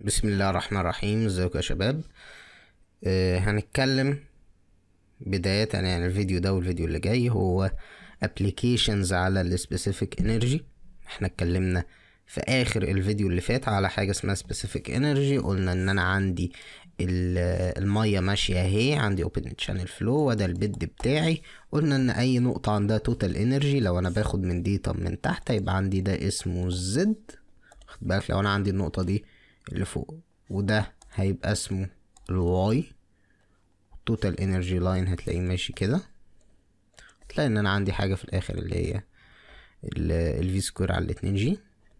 بسم الله الرحمن الرحيم ازيكم يا شباب آه هنتكلم بداية يعني الفيديو ده والفيديو اللي جاي هو applications على ال specific energy احنا اتكلمنا في اخر الفيديو اللي فات على حاجة اسمها specific energy قلنا ان انا عندي ال- المية ماشية اهي عندي open channel flow وده البيد بتاعي قلنا ان اي نقطة عندها total energy لو انا باخد من دي طب من تحت يبقى عندي ده اسمه زد خد بالك لو انا عندي النقطة دي اللي فوق وده هيبقى اسمه الواي توتال انرجي لاين هتلاقيه ماشي كده تلاقي ان انا عندي حاجة في الاخر اللي هي الفي سكوير على الاتنين جي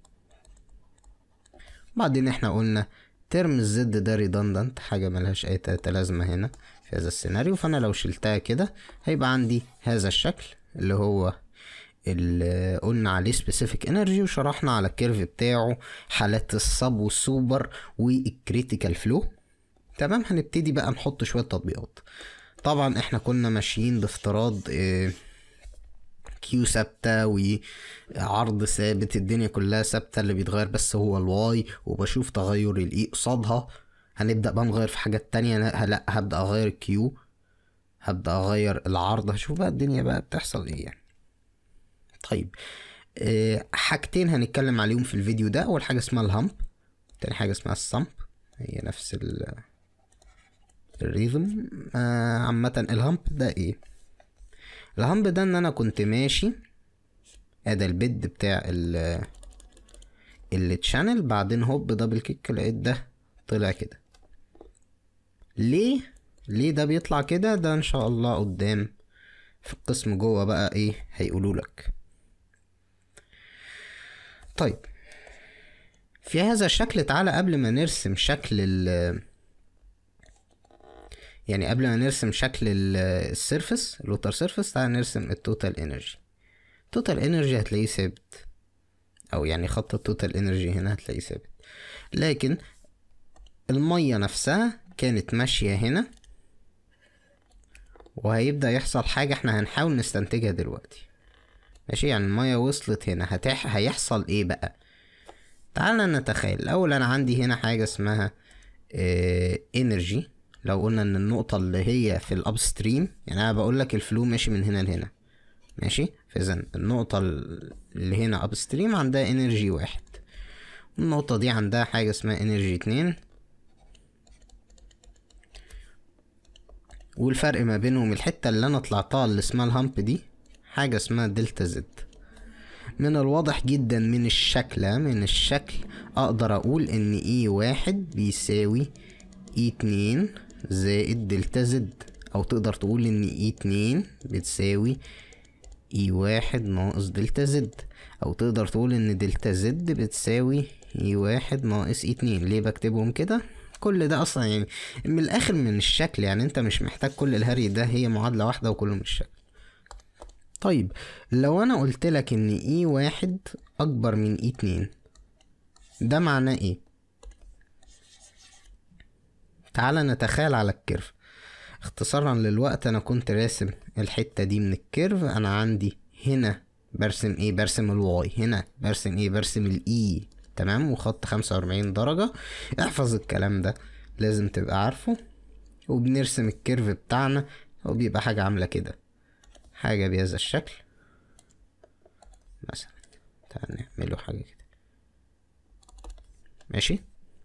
بعدين احنا قلنا ترم الزد ده ريدندنت حاجة ملهاش اي تلاتة لازمة هنا في هذا السيناريو فانا لو شلتها كده هيبقى عندي هذا الشكل اللي هو اللي قلنا عليه سبيسيفيك انرجي وشرحنا على الكيرف بتاعه حالات الصب والسوبر والكريتيكال فلو تمام هنبتدي بقى نحط شوية تطبيقات طبعا احنا كنا ماشيين بافتراض اه كيو ثابتة وعرض ثابت الدنيا كلها ثابتة اللي بيتغير بس هو الواي وبشوف تغير الاي قصادها هنبدأ بقى نغير في حاجات تانية لا لا، هبدأ اغير الكيو هبدأ اغير العرض هشوف بقى الدنيا بقى بتحصل ايه يعني طيب أه حاجتين هنتكلم عليهم في الفيديو ده اول حاجه اسمها الهامب تاني حاجه اسمها السامب هي نفس ال الريزم آه عامه الهامب ده ايه الهامب ده ان انا كنت ماشي ادي البيد بتاع ال التشانل بعدين هوب دبل كيك لقيت ده طلع كده ليه ليه ده بيطلع كده ده ان شاء الله قدام في القسم جوه بقى ايه هيقولوا لك طيب في هذا الشكل تعالى قبل ما نرسم شكل ال يعني قبل ما نرسم شكل ال- السيرفس الوتر سيرفس تعالى نرسم التوتال انرجي التوتال انرجي هتلاقيه ثابت او يعني خط التوتال انرجي هنا هتلاقيه ثابت لكن المية نفسها كانت ماشية هنا وهيبدأ يحصل حاجة احنا هنحاول نستنتجها دلوقتي ماشي يعني المية وصلت هنا هتح... هيحصل ايه بقى تعالى نتخيل الاول انا عندي هنا حاجة اسمها اه انرجي لو قلنا ان النقطة اللي هي في الابستريم يعني انا بقول لك الفلو ماشي من هنا لهنا ماشي فاذا النقطة اللي هنا ابستريم عندها انرجي واحد النقطة دي عندها حاجة اسمها انرجي اتنين والفرق ما بينهم الحتة اللي انا طلعتها اللي اسمها الهامب دي حاجة اسمها دلتا زد من الواضح جدا من الشكل من الشكل اقدر اقول ان اي واحد بيساوي اي اتنين زائد دلتا زد او تقدر تقول ان اي اتنين بتساوي اي واحد ناقص دلتا زد او تقدر تقول ان دلتا زد بتساوي اي واحد ناقص اي اتنين ليه بكتبهم كده كل ده اصلا يعني من الاخر من الشكل يعني انت مش محتاج كل الهري ده هي معادلة واحدة وكله من الشكل طيب لو انا قلت لك ان اي واحد اكبر من اي اتنين ده معناه ايه تعالى نتخيل على الكيرف اختصارا للوقت انا كنت راسم الحتة دي من الكيرف انا عندي هنا برسم ايه برسم الواي هنا برسم ايه برسم الاي تمام وخط خمسة واربعين درجة احفظ الكلام ده لازم تبقى عارفه وبنرسم الكيرف بتاعنا وبيبقى حاجة عاملة كده حاجة بهذا الشكل مثلا تعال نعمله حاجة كده ماشي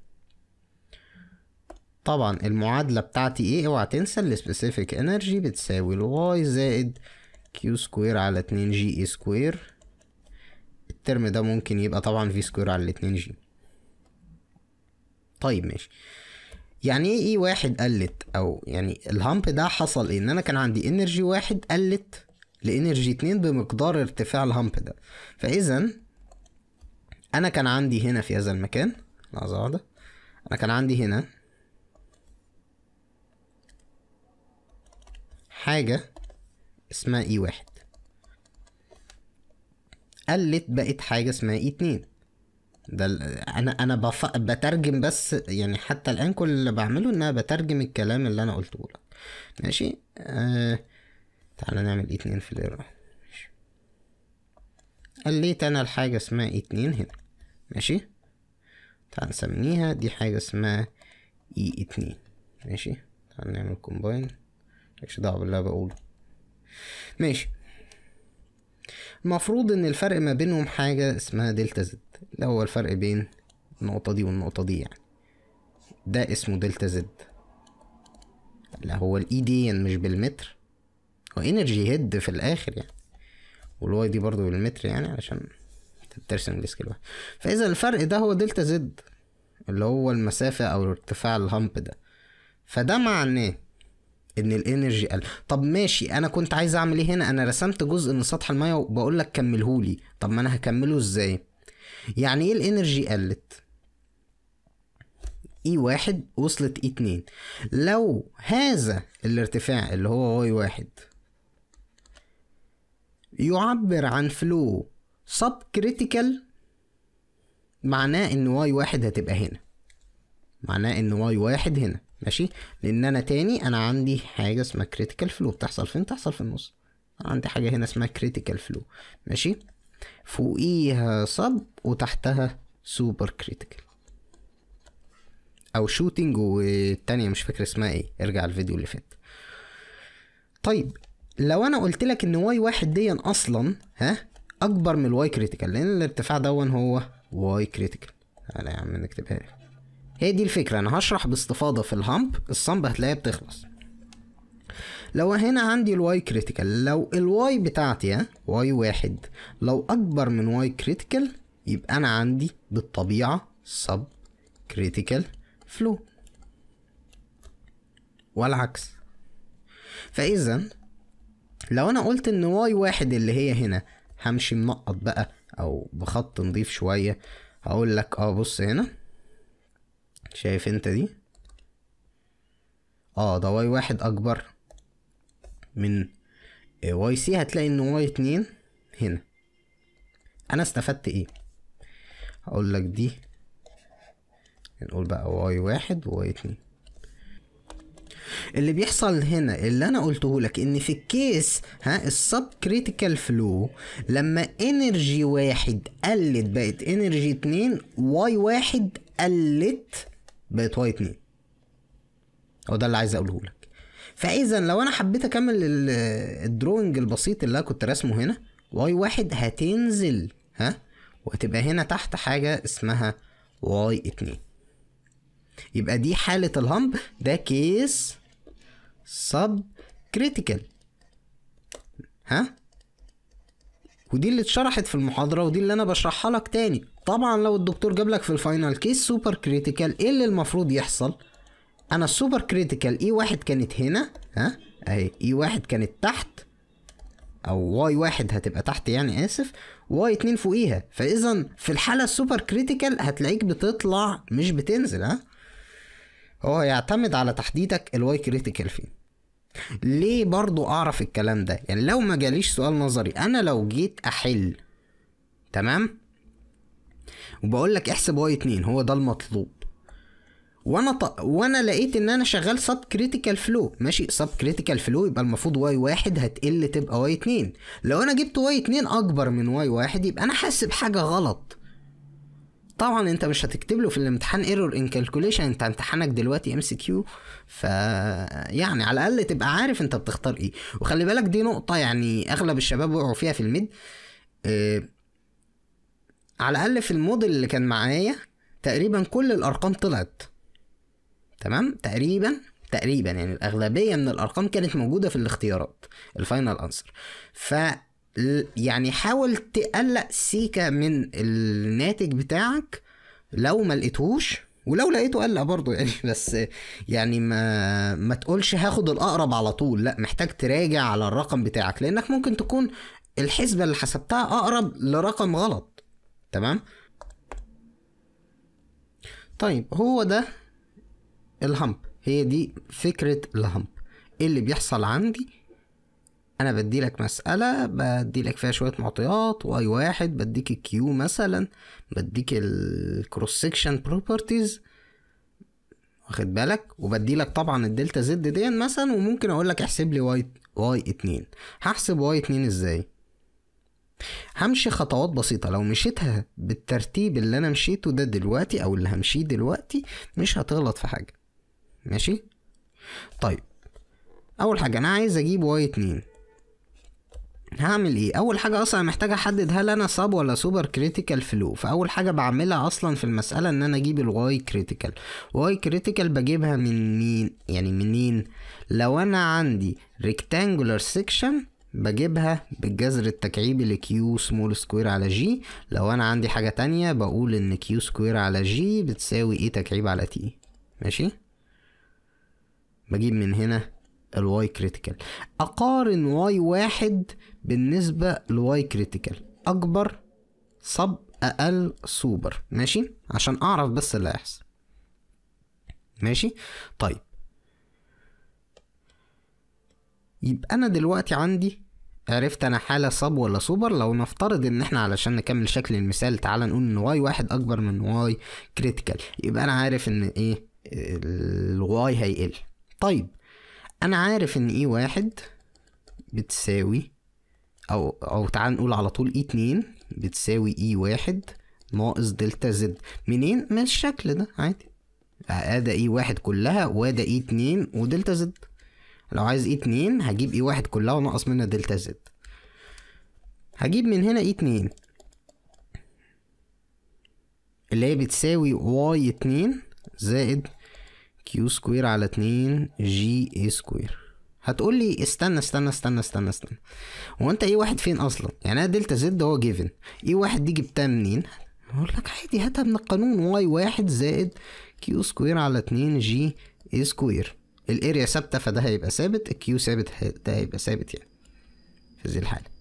طبعا المعادلة بتاعتي ايه اوعى تنسى السبيسيفيك انرجي بتساوي الواي زائد كيو سكوير على اتنين جي اي سكوير الترم ده ممكن يبقى طبعا في سكوير على الاتنين جي طيب ماشي يعني ايه اي واحد قلت او يعني الهامب ده حصل ايه ان انا كان عندي انرجي واحد قلت لانرجي اتنين بمقدار ارتفاع الهامب ده فاذا انا كان عندي هنا في هذا المكان لحظة واحدة انا كان عندي هنا حاجة اسمها اي واحد قلت بقت حاجة اسمها اي اتنين ده ال- انا انا بف... بترجم بس يعني حتى الان كل اللي بعمله ان انا بترجم الكلام اللي انا قلته لك ماشي آه... تعالى نعمل اي اتنين في الايرور ماشي. قليت انا الحاجة اسمها اي اتنين هنا ماشي تعال نسميها دي حاجة اسمها اي اتنين ماشي تعال نعمل كومباين مش دعوة باللي أنا بقوله ماشي المفروض ان الفرق ما بينهم حاجة اسمها دلتا زد اللي هو الفرق بين النقطة دي والنقطة دي يعني ده اسمه دلتا زد اللي هو الاي دي مش بالمتر هو انرجي هيد في الاخر يعني والواي دي برضو بالمتر يعني عشان ترسم السكيل واحد فاذا الفرق ده هو دلتا زد اللي هو المسافة او ارتفاع الهامب ده فده معناه ان الانرجي قل طب ماشي انا كنت عايز اعمل ايه هنا انا رسمت جزء من سطح الميه وبقول لك كملهولي طب ما انا هكمله ازاي يعني ايه الانرجي قلت اي واحد وصلت اي اتنين لو هذا الارتفاع اللي هو واي واحد يعبر عن فلو سب كريتيكال معناه ان واي واحد هتبقى هنا معناه ان واي واحد هنا ماشي لان انا تاني انا عندي حاجه اسمها كريتيكال فلو بتحصل فين تحصل في النص أنا عندي حاجه هنا اسمها كريتيكال فلو ماشي فوقيها صب وتحتها سوبر كريتيكال او شوتينج والتانية مش فاكر اسمها ايه ارجع الفيديو اللي فات طيب لو انا قلت لك ان واي واحد دي اصلا ها اكبر من الواي كريتيكال لان الارتفاع دون هو واي كريتيكال تعالى يا عم نكتبها لك هي دي الفكرة أنا هشرح باستفاضة في الهامب الصمب هتلاقيها بتخلص لو هنا عندي الواي كريتيكال لو الواي بتاعتي ها واي واحد لو أكبر من واي كريتيكال يبقى أنا عندي بالطبيعة سب كريتيكال فلو والعكس فإذا لو أنا قلت إن واي واحد اللي هي هنا همشي منقط بقى أو بخط نضيف شوية هقول لك اه بص هنا شايف انت دي اه ده واي واحد اكبر من واي سي هتلاقي ان واي اتنين هنا انا استفدت ايه هقول لك دي نقول بقى واي واحد وواي اتنين اللي بيحصل هنا اللي انا قلته لك ان في الكيس ها السب كريتيكال فلو لما انرجي واحد قلت بقت انرجي اتنين واي واحد قلت بقت واي اتنين هو ده اللي عايز اقوله لك فاذا لو انا حبيت اكمل ال- الدروينج البسيط اللي انا كنت راسمه هنا واي واحد هتنزل ها وهتبقى هنا تحت حاجة اسمها واي اتنين يبقى دي حالة الهامب ده كيس سب كريتيكال ها ودي اللي اتشرحت في المحاضرة ودي اللي انا بشرحها لك تاني طبعا لو الدكتور جاب لك في الفاينل كيس سوبر كريتيكال ايه اللي المفروض يحصل انا السوبر كريتيكال اي واحد كانت هنا ها اهي اي واحد كانت تحت او واي واحد هتبقى تحت يعني اسف واي اتنين فوقيها فاذا في الحالة السوبر كريتيكال هتلاقيك بتطلع مش بتنزل ها هو يعتمد على تحديدك الواي كريتيكال فين ليه برضو اعرف الكلام ده يعني لو ما جاليش سؤال نظري انا لو جيت احل تمام وبقول لك احسب واي اتنين هو ده المطلوب وانا ط... وانا لقيت ان انا شغال سب كريتيكال فلو ماشي سب كريتيكال فلو يبقى المفروض واي واحد هتقل تبقى واي اتنين لو انا جبت واي اتنين اكبر من واي واحد يبقى انا حاسب حاجه غلط طبعا انت مش هتكتب له في الامتحان ايرور ان كالكوليشن انت امتحانك دلوقتي ام سي كيو ف يعني على الاقل تبقى عارف انت بتختار ايه وخلي بالك دي نقطه يعني اغلب الشباب وقعوا فيها في الميد اه على الاقل في الموديل اللي كان معايا تقريبا كل الارقام طلعت تمام تقريبا تقريبا يعني الاغلبيه من الارقام كانت موجوده في الاختيارات الفاينل انسر ف يعني حاول تقلق سيكا من الناتج بتاعك لو ما لقيتهوش ولو لقيته قلق برضه يعني بس يعني ما ما تقولش هاخد الاقرب على طول لا محتاج تراجع على الرقم بتاعك لانك ممكن تكون الحسبه اللي حسبتها اقرب لرقم غلط تمام طيب هو ده الهمب هي دي فكرة الهمب ايه اللي بيحصل عندي انا بدي لك مسألة بدي لك فيها شوية معطيات واي واحد بديك الكيو مثلا بديك الكروس سكشن بروبرتيز واخد بالك وبدي لك طبعا الدلتا زد دي مثلا وممكن اقول لك احسب لي واي واي اتنين هحسب واي اتنين ازاي همشي خطوات بسيطة لو مشيتها بالترتيب اللي انا مشيته ده دلوقتي او اللي همشيه دلوقتي مش هتغلط في حاجة ماشي طيب اول حاجة انا عايز اجيب واي اتنين هعمل ايه اول حاجه اصلا محتاج احدد هل انا سب ولا سوبر كريتيكال فلو فاول حاجه بعملها اصلا في المساله ان انا اجيب الواي كريتيكال واي كريتيكال بجيبها من مين يعني منين لو انا عندي ريكتانجولار سيكشن بجيبها بالجذر التكعيبي لكيو سمول سكوير على جي لو انا عندي حاجه تانية بقول ان كيو سكوير على جي بتساوي ايه تكعيب على تي ماشي بجيب من هنا الواي كريتيكال اقارن واي واحد بالنسبة لواي كريتيكال اكبر صب اقل سوبر ماشي عشان اعرف بس اللي هيحصل ماشي طيب يبقى انا دلوقتي عندي عرفت انا حالة صب ولا سوبر لو نفترض ان احنا علشان نكمل شكل المثال تعالى نقول ان واي واحد اكبر من واي كريتيكال يبقى انا عارف ان ايه الواي هيقل طيب انا عارف ان اي واحد بتساوي او او تعال نقول على طول اي اتنين بتساوي اي واحد ناقص دلتا زد منين من الشكل ده عادي ادي اي واحد كلها وادي اي اتنين ودلتا زد لو عايز اي اتنين هجيب اي واحد كلها وناقص منها دلتا زد هجيب من هنا اي اتنين اللي هي بتساوي واي اتنين زائد كيو سكوير على اتنين جي اي سكوير هتقول لي استنى استنى استنى استنى استنى هو انت ايه واحد فين اصلا يعني انا دلتا زد هو جيفن ايه واحد دي جبتها منين اقول لك عادي هاتها من القانون واي واحد زائد كيو سكوير على اتنين جي اي سكوير الاريا ثابته فده هيبقى ثابت الكيو ثابت ده هيبقى ثابت يعني في هذه الحاله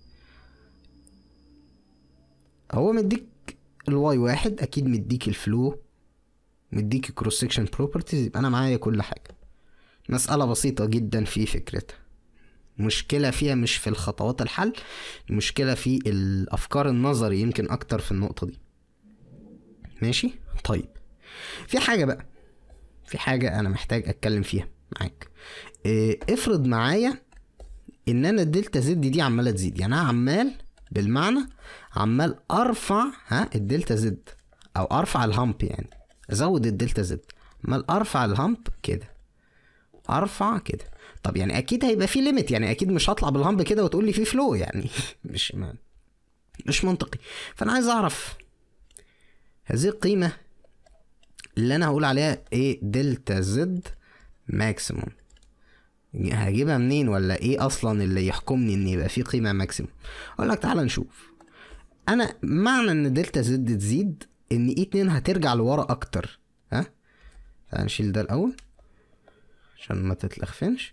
هو مديك الواي واحد اكيد مديك الفلو مديك كروس سكشن بروبرتيز يبقى انا معايا كل حاجه مسألة بسيطة جدا في فكرتها مشكلة فيها مش في الخطوات الحل المشكلة في الأفكار النظري يمكن أكتر في النقطة دي ماشي طيب في حاجة بقى في حاجة أنا محتاج أتكلم فيها معاك إيه افرض معايا إن أنا الدلتا زد دي عمالة تزيد يعني أنا عمال بالمعنى عمال أرفع ها الدلتا زد أو أرفع الهامب يعني أزود الدلتا زد عمال أرفع الهامب كده ارفع كده طب يعني اكيد هيبقى في ليميت يعني اكيد مش هطلع بالهامب كده وتقول لي في فلو يعني مش ما مش منطقي فانا عايز اعرف هذه القيمه اللي انا هقول عليها ايه دلتا زد ماكسيموم هجيبها منين ولا ايه اصلا اللي يحكمني ان يبقى في قيمه ماكسيموم اقول لك تعالى نشوف انا معنى ان دلتا زد تزيد ان اي 2 هترجع لورا اكتر ها تعالى نشيل ده الاول عشان ما تتلخفنش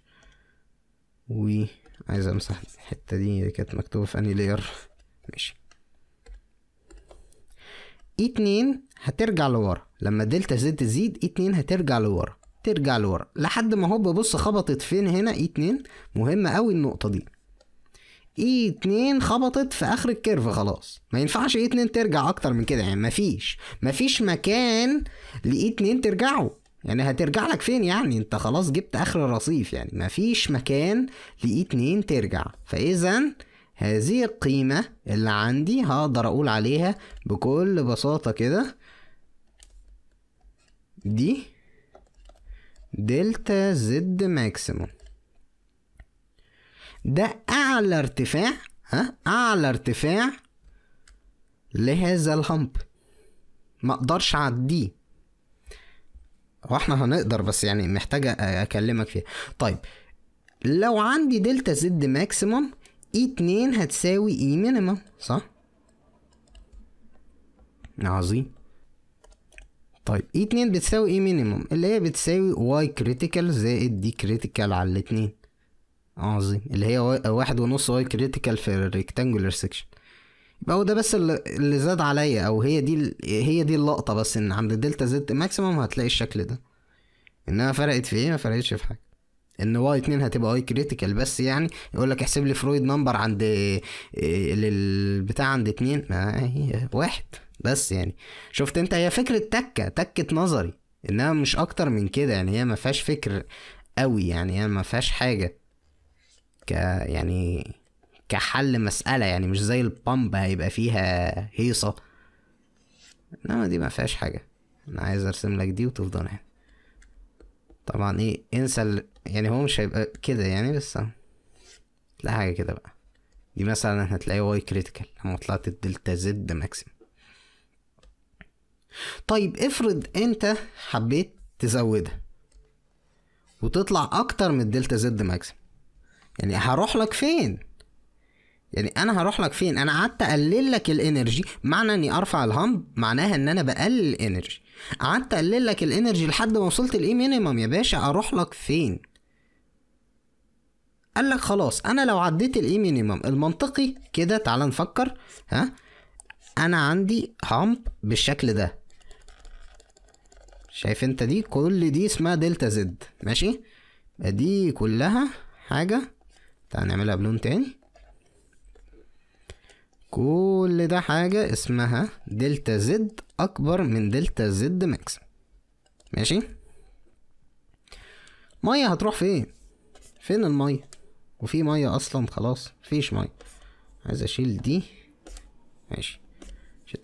وعايز امسح الحتة دي كانت مكتوبة في اني لاير ماشي اي اتنين هترجع لورا لما دلتا زد تزيد اي اتنين هترجع لورا ترجع لورا لحد ما هوب بص خبطت فين هنا اي اتنين مهمة اوي النقطة دي اي اتنين خبطت في اخر الكيرف خلاص ما ينفعش اي اتنين ترجع اكتر من كده يعني مفيش مفيش مكان لاي اتنين ترجعه يعني هترجع لك فين يعني انت خلاص جبت اخر الرصيف يعني مفيش مكان لاي اتنين ترجع فاذا هذه القيمة اللي عندي هقدر اقول عليها بكل بساطة كده دي دلتا زد ماكسيموم ده اعلى ارتفاع ها اعلى ارتفاع لهذا الهمب ما اقدرش اعديه هو احنا هنقدر بس يعني محتاج اكلمك فيها طيب لو عندي دلتا زد ماكسيموم اي اتنين هتساوي اي مينيمم صح عظيم طيب اي اتنين بتساوي اي مينيمم اللي هي بتساوي واي كريتيكال زائد دي كريتيكال على الاتنين عظيم اللي هي واحد ونص واي كريتيكال في الريكتانجولار سيكشن يبقى هو ده بس اللي زاد عليا او هي دي هي دي اللقطه بس ان عند دلتا زد ماكسيموم هتلاقي الشكل ده انها فرقت في ايه ما فرقتش في حاجه ان واي اتنين هتبقى واي كريتيكال بس يعني يقول لك احسب لي فرويد نمبر عند البتاع عند اتنين ما هي واحد بس يعني شفت انت هي فكره تكه تكه نظري انها مش اكتر من كده يعني هي ما فيهاش فكر قوي يعني هي ما فيهاش حاجه ك يعني كحل مسألة يعني مش زي البامب هيبقى فيها هيصة انما دي ما فيهاش حاجة انا عايز ارسم لك دي وتفضل هنا طبعا ايه انسى ال... يعني هو مش هيبقى كده يعني بس لا حاجة كده بقى دي مثلا هتلاقي واي كريتيكال لما طلعت الدلتا زد ماكسيم طيب افرض انت حبيت تزودها وتطلع اكتر من الدلتا زد ماكسيم يعني هروح لك فين يعني انا هروح لك فين انا قعدت اقلل لك الانرجي معنى اني ارفع الهامب معناها ان انا بقلل الانرجي قعدت اقلل لك الانرجي لحد ما وصلت لايه مينيمم يا باشا اروح لك فين قال لك خلاص انا لو عديت الاي مينيمم المنطقي كده تعال نفكر ها انا عندي هامب بالشكل ده شايف انت دي كل دي اسمها دلتا زد ماشي دي كلها حاجة تعال نعملها بلون تاني كل ده حاجة اسمها دلتا زد أكبر من دلتا زد ماكس ماشي مية هتروح فين فين المية وفي مية أصلا خلاص مفيش مية عايز أشيل دي ماشي شد.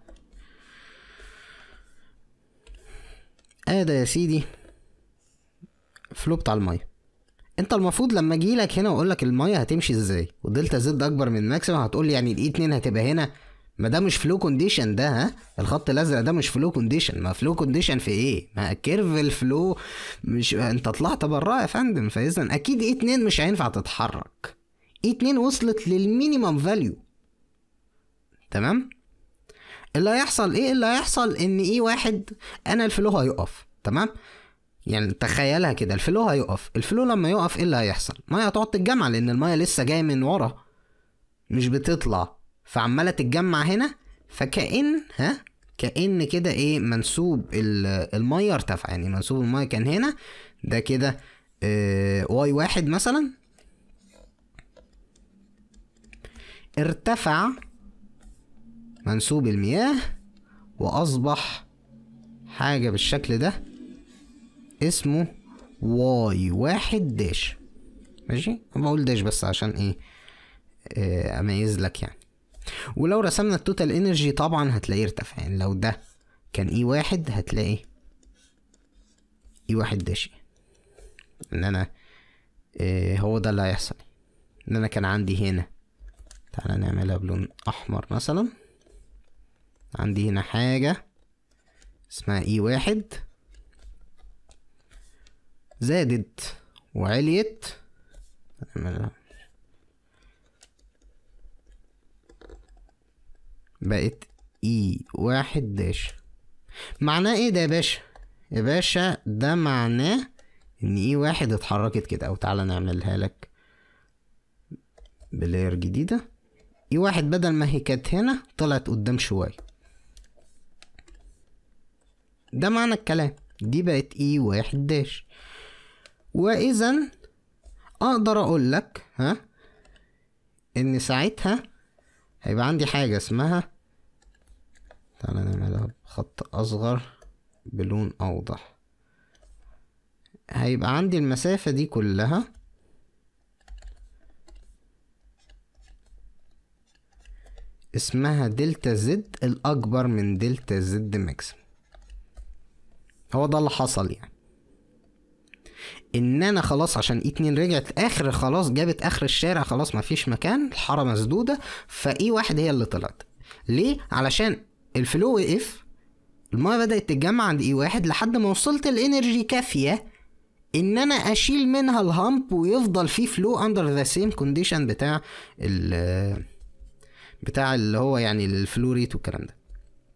ادي يا سيدي فلو بتاع المية انت المفروض لما اجيلك هنا واقول لك الميه هتمشي ازاي ودلتا زد اكبر من ماكسيمم هتقول لي يعني الاي 2 هتبقى هنا ما ده مش فلو كونديشن ده ها الخط الازرق ده مش فلو كونديشن ما فلو كونديشن في ايه ما كيرف الفلو مش انت طلعت براه يا فندم فاذا اكيد اي 2 مش هينفع تتحرك اي 2 وصلت للمينيمم فاليو تمام اللي هيحصل ايه اللي هيحصل ان اي واحد انا الفلو هيقف تمام يعني تخيلها كده الفلو هيقف الفلو لما يقف ايه اللي هيحصل ميه هتقعد تتجمع لان الميه لسه جايه من ورا مش بتطلع فعماله تتجمع هنا فكأن ها كأن كده ايه منسوب الميه ارتفع يعني منسوب الميه كان هنا ده كده اه واي واحد مثلا ارتفع منسوب المياه واصبح حاجه بالشكل ده اسمه واي واحد داش ماشي بقول داش بس عشان ايه اه اميز لك يعني ولو رسمنا التوتال انرجي طبعا هتلاقيه ارتفع يعني لو ده كان اي واحد هتلاقي اي واحد داش ان انا اه هو ده اللي هيحصل ان انا كان عندي هنا تعالى نعملها بلون احمر مثلا عندي هنا حاجة اسمها اي واحد زادت وعليت بقت اي واحد داش معناه ايه ده يا باشا يا باشا ده معناه ان اي واحد اتحركت كده او تعالى نعملها لك بلاير جديدة اي واحد بدل ما هي كانت هنا طلعت قدام شوية ده معنى الكلام دي بقت اي واحد داش واذا اقدر اقول لك ها ان ساعتها هيبقى عندي حاجة اسمها تعالى نعملها بخط اصغر بلون اوضح هيبقى عندي المسافة دي كلها اسمها دلتا زد الاكبر من دلتا زد ماكسيم هو ده اللي حصل يعني ان انا خلاص عشان اي 2 رجعت اخر خلاص جابت اخر الشارع خلاص مفيش مكان الحاره مسدوده فاي واحد هي اللي طلعت ليه علشان الفلو وقف المايه بدات تتجمع عند اي واحد لحد ما وصلت الانرجي كافيه ان انا اشيل منها الهامب ويفضل في فلو اندر ذا سيم كونديشن بتاع ال بتاع اللي هو يعني الفلو ريت والكلام ده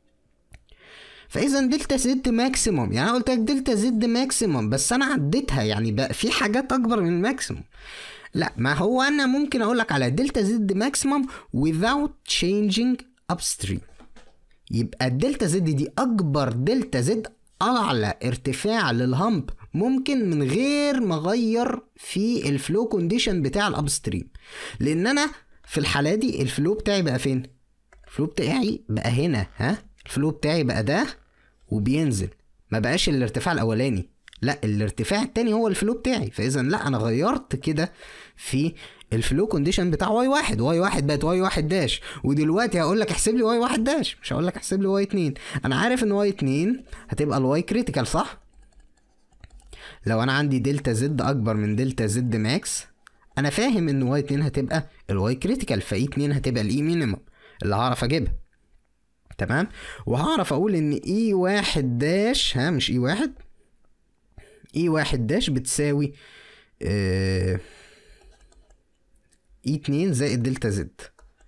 فاذا دلتا زد ماكسيموم يعني انا قلت لك دلتا زد ماكسيموم بس انا عديتها يعني بقى في حاجات اكبر من الماكسيموم لا ما هو انا ممكن اقول لك على دلتا زد ماكسيموم without changing upstream يبقى الدلتا زد دي اكبر دلتا زد اعلى ارتفاع للهامب ممكن من غير ما اغير في الفلو كونديشن بتاع الابستريم لان انا في الحاله دي الفلو بتاعي بقى فين الفلو بتاعي بقى هنا ها الفلو بتاعي بقى ده وبينزل ما بقاش الارتفاع الاولاني لا الارتفاع التاني هو الفلو بتاعي فاذا لا انا غيرت كده في الفلو كونديشن بتاع واي واحد واي واحد بقت واي واحد داش ودلوقتي هقول لك احسب لي واي واحد داش مش هقول لك احسب لي واي اتنين انا عارف ان واي اتنين هتبقى الواي كريتيكال صح لو انا عندي دلتا زد اكبر من دلتا زد ماكس انا فاهم ان واي اتنين هتبقى الواي كريتيكال فاي اتنين هتبقى الاي مينيمم اللي هعرف اجيبها تمام وهعرف اقول ان اي واحد داش ها مش اي واحد اي واحد داش بتساوي اه اي اتنين زائد دلتا زد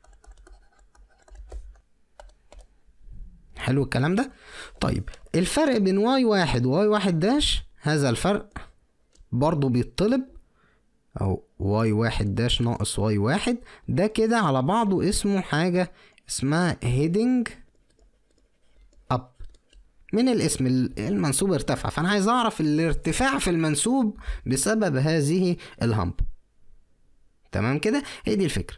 حلو الكلام ده طيب الفرق بين واي واحد وواي واحد داش هذا الفرق برضو بيطلب او واي واحد داش ناقص واي واحد ده كده على بعضه اسمه حاجة اسمها هيدنج اب من الاسم المنسوب ارتفع فانا عايز اعرف الارتفاع في المنسوب بسبب هذه الهامب تمام كده هي دي الفكرة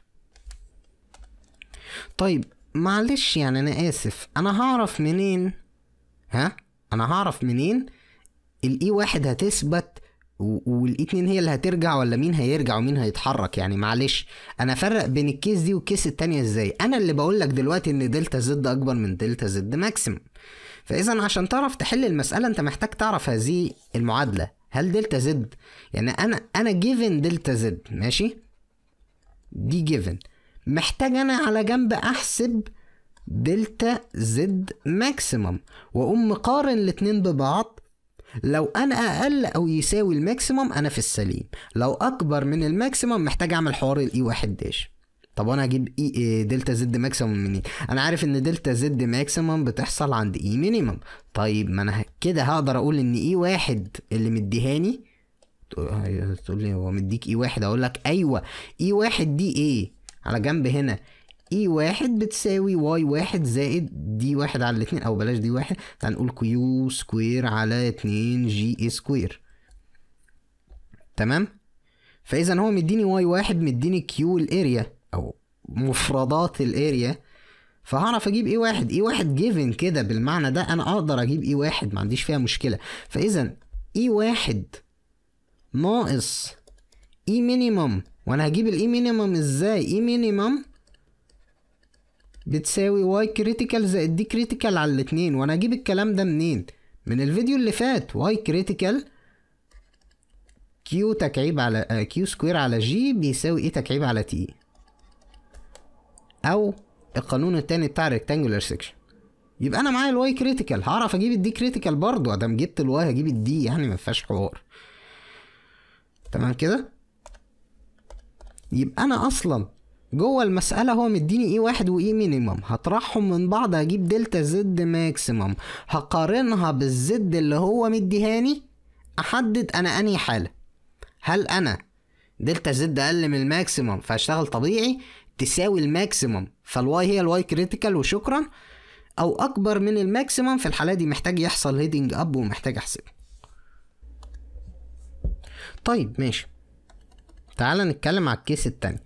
طيب معلش يعني انا اسف انا هعرف منين ها انا هعرف منين الاي واحد هتثبت والاي اتنين هي اللي هترجع ولا مين هيرجع ومين هيتحرك يعني معلش انا افرق بين الكيس دي والكيس التانية ازاي انا اللي بقول لك دلوقتي ان دلتا زد اكبر من دلتا زد ماكسيمم فاذا عشان تعرف تحل المساله انت محتاج تعرف هذه المعادله هل دلتا زد يعني انا انا جيفن دلتا زد ماشي دي جيفن محتاج انا على جنب احسب دلتا زد ماكسيمم واقوم مقارن الاتنين ببعض لو انا اقل او يساوي الماكسيمم انا في السليم لو اكبر من الماكسيمم محتاج اعمل حوار الاي واحد داش طب انا اجيب اي إيه دلتا زد ماكسيمم منين انا عارف ان دلتا زد ماكسيمم بتحصل عند اي مينيمم طيب ما انا كده هقدر اقول ان اي واحد اللي مديهاني تقول لي هو مديك اي واحد اقول لك ايوه اي واحد دي ايه على جنب هنا اي واحد بتساوي واي واحد زائد دي واحد على الاتنين او بلاش دي واحد تعال نقول كيو سكوير على اتنين جي اي سكوير تمام فاذا هو مديني واي واحد مديني كيو الاريا او مفردات الاريا فهعرف اجيب اي واحد اي واحد جيفن كده بالمعنى ده انا اقدر اجيب اي واحد ما عنديش فيها مشكله فاذا اي واحد ناقص اي مينيمم وانا هجيب الاي مينيمم ازاي اي مينيمم بتساوي واي كريتيكال زائد دي كريتيكال على الاتنين وانا اجيب الكلام ده منين من الفيديو اللي فات واي كريتيكال كيو تكعيب على كيو سكوير على جي بيساوي ايه تكعيب على تي او القانون التاني بتاع الريكتانجولار سيكشن يبقى انا معايا الواي كريتيكال هعرف اجيب الدي كريتيكال برضو ادام جبت الواي هجيب الدي يعني ما فيهاش حوار تمام كده يبقى انا اصلا جوه المسألة هو مديني اي واحد واي مينيمم هطرحهم من بعض هجيب دلتا زد ماكسيمم هقارنها بالزد اللي هو مديهاني احدد انا انهي حالة هل انا دلتا زد اقل من الماكسيمم فاشتغل طبيعي تساوي الماكسيمم فالواي هي الواي كريتيكال وشكرا او اكبر من الماكسيمم في الحالة دي محتاج يحصل هيدنج اب ومحتاج احسبه طيب ماشي تعال نتكلم على الكيس التاني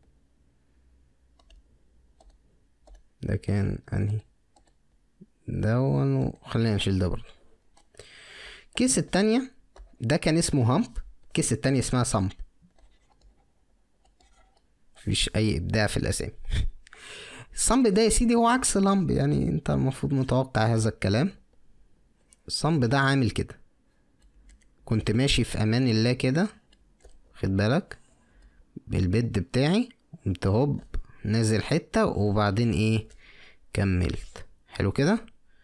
ده كان انهي دون خلينا نشيل ده برضه الكيس التانية ده كان اسمه هامب الكيس التانية اسمها صمب مفيش اي ابداع في الاسامي الصمب ده يا سيدي هو عكس لمب يعني انت المفروض متوقع هذا الكلام الصمب ده عامل كده كنت ماشي في امان الله كده خد بالك بالبيد بتاعي قمت هوب نازل حتة وبعدين ايه كملت حلو كده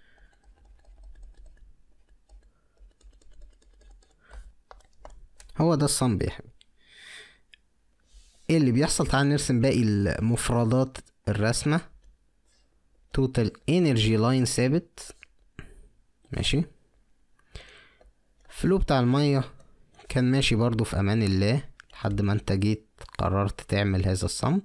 هو ده الصنب يا حبيبي ايه اللي بيحصل تعال نرسم باقي المفردات الرسمة توتال انرجي لاين ثابت ماشي فلو بتاع المية كان ماشي برضو في امان الله لحد ما انت جيت قررت تعمل هذا الصمب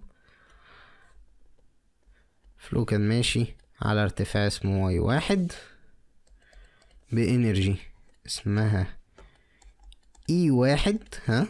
فلو كان ماشي على ارتفاع اسمه واي واحد بانرجي اسمها اي واحد ها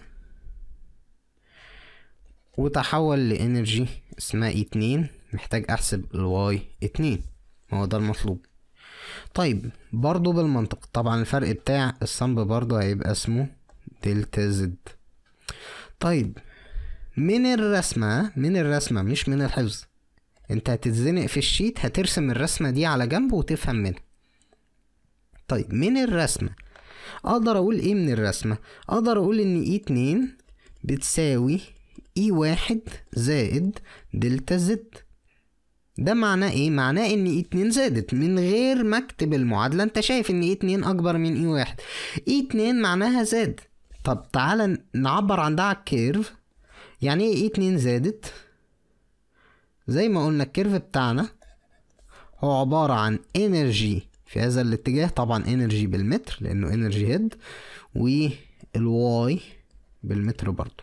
وتحول لانرجي اسمها اي اتنين محتاج احسب الواي اتنين ما هو ده المطلوب طيب برضو بالمنطق طبعا الفرق بتاع الصنب برضو هيبقى اسمه دلتا زد طيب من الرسمة من الرسمة مش من الحفظ انت هتتزنق في الشيت هترسم الرسمة دي على جنب وتفهم منها طيب من الرسمة اقدر اقول ايه من الرسمة اقدر اقول ان اي اتنين بتساوي اي واحد زائد دلتا زد ده معناه ايه معناه ان اي اتنين زادت من غير ما اكتب المعادله انت شايف ان اي اتنين اكبر من اي واحد اي اتنين معناها زاد طب تعالى نعبر عن ده على الكيرف يعني ايه اي اتنين زادت زي ما قلنا الكيرف بتاعنا هو عبارة عن انرجي في هذا الاتجاه طبعا انرجي بالمتر لانه انرجي هيد والواي بالمتر برضو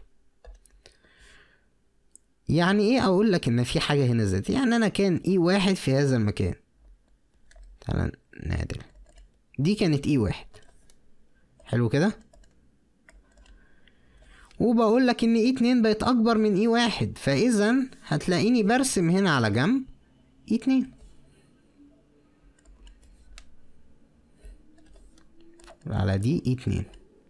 يعني ايه اقول لك ان في حاجة هنا زادت يعني انا كان اي واحد في هذا المكان تعالى نعدل دي كانت اي واحد حلو كده وبقول لك ان اي اتنين بقت اكبر من اي واحد فاذا هتلاقيني برسم هنا على جنب اي اتنين على دي اي اتنين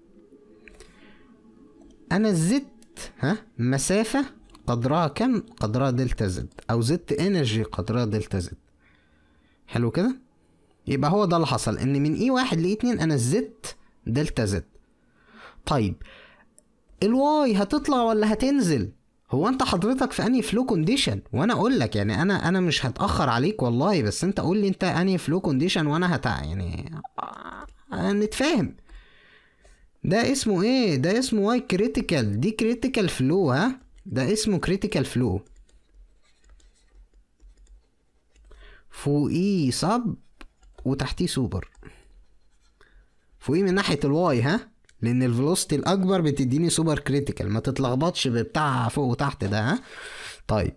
انا زدت ها مسافة قدرها كم قدرها دلتا زد او زدت انرجي قدرها دلتا زد حلو كده يبقى هو ده اللي حصل ان من اي واحد لاي اتنين انا زدت دلتا زد طيب الواي هتطلع ولا هتنزل هو انت حضرتك في انهي فلو كونديشن وانا اقول لك يعني انا انا مش هتاخر عليك والله بس انت قول لي انت انهي فلو كونديشن وانا هتع يعني آه، نتفاهم ده اسمه ايه ده اسمه واي كريتيكال دي كريتيكال فلو ها ده اسمه كريتيكال فلو فوقيه صب وتحتيه سوبر فوقيه من ناحيه الواي ها لان الفيلوسيتي الاكبر بتديني سوبر كريتيكال ما تتلخبطش بتاع فوق وتحت ده ها طيب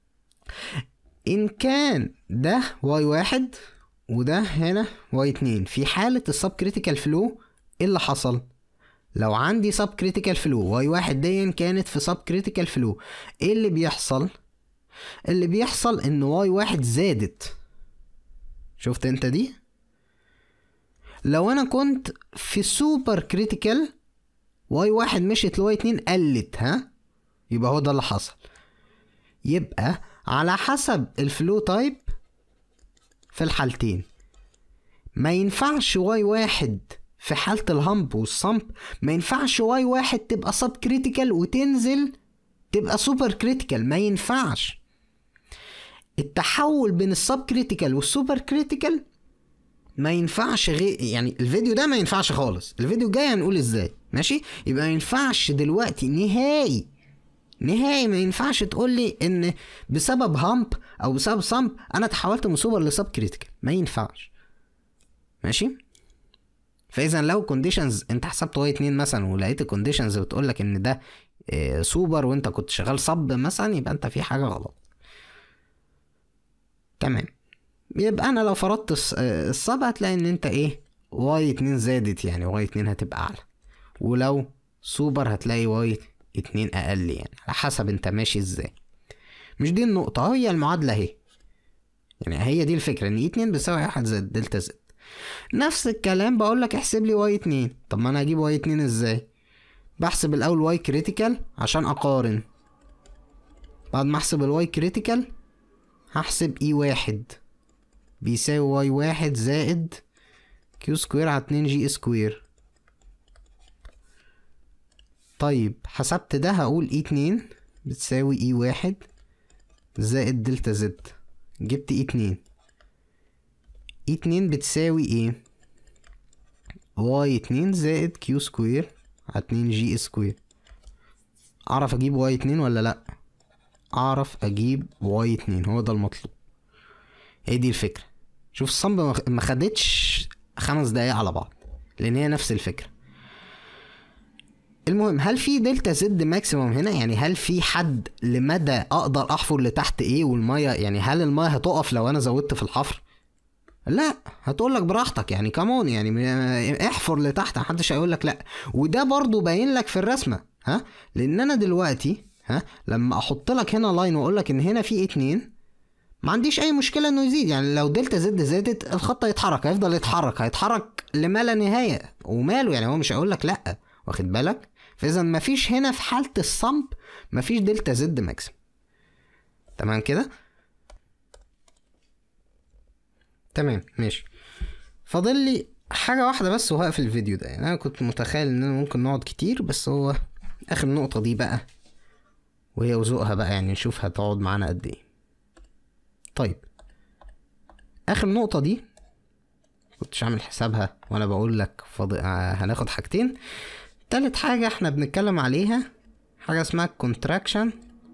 ان كان ده واي واحد وده هنا واي اتنين في حالة السب كريتيكال فلو ايه اللي حصل لو عندي سب كريتيكال فلو واي واحد دي كانت في سب كريتيكال فلو ايه اللي بيحصل اللي بيحصل ان واي واحد زادت شفت انت دي لو انا كنت في سوبر كريتيكال واي واحد مشيت لواي اتنين قلت ها يبقى هو ده اللي حصل يبقى على حسب الفلو تايب في الحالتين ما ينفعش واي واحد في حالة الهامب والصمب ما ينفعش واي واحد تبقى سب كريتيكال وتنزل تبقى سوبر كريتيكال ما ينفعش التحول بين السب كريتيكال والسوبر كريتيكال ما ينفعش غير يعني الفيديو ده ما ينفعش خالص الفيديو الجاي هنقول ازاي ماشي يبقى ما ينفعش دلوقتي نهائي نهائي ما ينفعش تقول لي ان بسبب هامب او بسبب صمب انا اتحولت من سوبر لسب كريتيكال ما ينفعش ماشي فاذا لو كونديشنز انت حسبت واي اتنين مثلا ولقيت الكونديشنز بتقول لك ان ده آه، سوبر وانت كنت شغال صب مثلا يبقى انت في حاجه غلط تمام يبقى انا لو فرضت الص- آه، الصب هتلاقي ان انت ايه واي اتنين زادت يعني واي اتنين هتبقى اعلى ولو سوبر هتلاقي واي اتنين اقل يعني على حسب انت ماشي ازاي مش دي النقطة هي المعادلة اهي يعني هي دي الفكرة ان اي اتنين بيساوي واحد زائد دلتا زد نفس الكلام بقول لك احسب لي واي اتنين طب ما انا هجيب واي اتنين ازاي بحسب الاول واي كريتيكال عشان اقارن بعد ما احسب الواي كريتيكال هحسب اي واحد بيساوي واي واحد زائد كيو سكوير على اتنين جي سكوير طيب حسبت ده هقول اي اتنين بتساوي اي واحد زائد دلتا زد جبت اي اتنين اي اتنين بتساوي ايه واي اتنين زائد كيو سكوير على اتنين جي سكوير اعرف اجيب واي اتنين ولا لا اعرف اجيب واي اتنين هو ده المطلوب هي دي الفكرة شوف الصمب ما- ما خدتش خمس دقايق على بعض لان هي نفس الفكرة المهم هل في دلتا زد ماكسيموم هنا يعني هل في حد لمدى اقدر احفر لتحت ايه والميه يعني هل الميه هتقف لو انا زودت في الحفر لا هتقول لك براحتك يعني كمون يعني م- احفر لتحت محدش هيقول لك لا وده برضو باين لك في الرسمه ها لان انا دلوقتي ها لما احط لك هنا لاين واقول لك ان هنا في اتنين ما عنديش اي مشكله انه يزيد يعني لو دلتا زد زادت الخط هيتحرك هيفضل يتحرك هيتحرك لما لا نهايه وماله يعني هو مش هيقول لك لا واخد بالك فاذا مفيش هنا في حاله الصمب مفيش دلتا زد ماكسيم تمام كده تمام ماشي فاضل لي حاجه واحده بس وهقفل الفيديو ده يعني انا كنت متخيل ان انا ممكن نقعد كتير بس هو اخر نقطه دي بقى وهي وذوقها بقى يعني نشوف هتقعد معانا قد ايه طيب اخر نقطه دي كنتش عامل حسابها وانا بقول لك فاض... آه، هناخد حاجتين تالت حاجة احنا بنتكلم عليها حاجة اسمها contraction